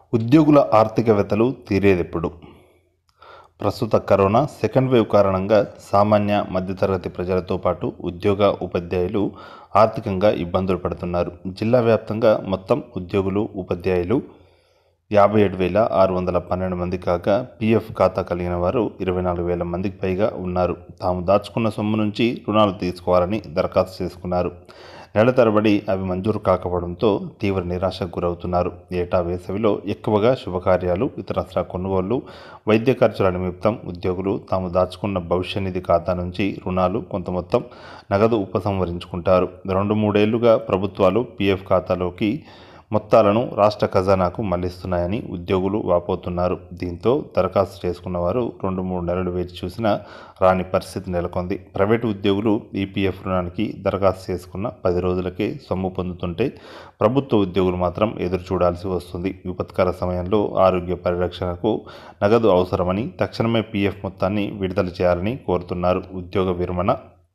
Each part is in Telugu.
ఉద్యోగుల ఆర్థికవేత్తలు తీరేదెప్పుడు ప్రస్తుత కరోనా సెకండ్ వేవ్ కారణంగా సామాన్య మధ్యతరగతి ప్రజలతో పాటు ఉద్యోగ ఉపాధ్యాయులు ఆర్థికంగా ఇబ్బందులు పడుతున్నారు జిల్లా వ్యాప్తంగా మొత్తం ఉద్యోగులు ఉపాధ్యాయులు యాభై ఏడు వేల ఆరు వందల పన్నెండు మంది కాగా పీఎఫ్ ఖాతా కలిగిన వారు ఇరవై నాలుగు వేల మందికి పైగా ఉన్నారు తాము దాచుకున్న సొమ్ము నుంచి రుణాలు తీసుకోవాలని దరఖాస్తు చేసుకున్నారు నెల తరబడి అవి మంజూరు కాకపోవడంతో తీవ్ర నిరాశకు గురవుతున్నారు ఏటా వేసవిలో ఎక్కువగా శుభకార్యాలు ఇతరత్రా కొనుగోళ్లు వైద్య ఖర్చుల నిమిత్తం ఉద్యోగులు తాము దాచుకున్న భవిష్య నిధి ఖాతా నుంచి రుణాలు కొంత మొత్తం నగదు ఉపసంహరించుకుంటారు రెండు మూడేళ్లుగా ప్రభుత్వాలు పీఎఫ్ ఖాతాలోకి మొత్తాలను రాష్ట్ర ఖజానాకు మళ్లిస్తున్నాయని ఉద్యోగులు వాపోతున్నారు దీంతో దరఖాస్తు చేసుకున్న వారు రెండు మూడు నెలలు వేచి చూసినా రాని పరిస్థితి నెలకొంది ప్రైవేటు ఉద్యోగులు ఈపీఎఫ్ రుణానికి దరఖాస్తు చేసుకున్న పది రోజులకే సొమ్ము పొందుతుంటే ప్రభుత్వ ఉద్యోగులు మాత్రం ఎదురు చూడాల్సి వస్తుంది విపత్కర సమయంలో ఆరోగ్య పరిరక్షణకు నగదు అవసరమని తక్షణమే పీఎఫ్ మొత్తాన్ని విడుదల చేయాలని కోరుతున్నారు ఉద్యోగ విరమణ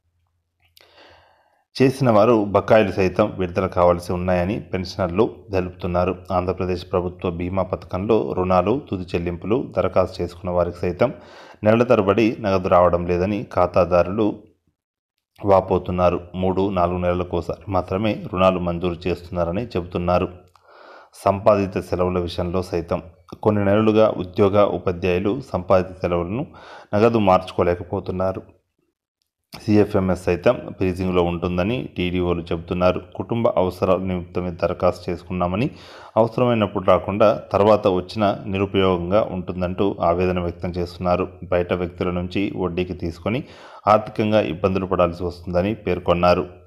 చేసిన వారు బకాయిలు సైతం విడుదల కావాల్సి ఉన్నాయని పెన్షనర్లు తెలుపుతున్నారు ఆంధ్రప్రదేశ్ ప్రభుత్వ బీమా పథకంలో రుణాలు తుది చెల్లింపులు దరఖాస్తు చేసుకున్న వారికి సైతం నెలల తరబడి నగదు రావడం లేదని ఖాతాదారులు వాపోతున్నారు మూడు నాలుగు నెలలకోసారి మాత్రమే రుణాలు మంజూరు చేస్తున్నారని చెబుతున్నారు సంపాదిత సెలవుల విషయంలో సైతం కొన్ని నెలలుగా ఉద్యోగ ఉపాధ్యాయులు సంపాదిత సెలవులను నగదు మార్చుకోలేకపోతున్నారు సిఎఫ్ఎంఎస్ సైతం ఫ్రీజింగ్లో ఉంటుందని టీడీఓలు చెబుతున్నారు కుటుంబ అవసరాల నిమిత్తమే దరఖాస్తు చేసుకున్నామని అవసరమైనప్పుడు రాకుండా తర్వాత వచ్చిన నిరుపయోగంగా ఉంటుందంటూ ఆవేదన వ్యక్తం చేస్తున్నారు బయట వ్యక్తుల నుంచి వడ్డీకి తీసుకొని ఆర్థికంగా ఇబ్బందులు పడాల్సి వస్తుందని పేర్కొన్నారు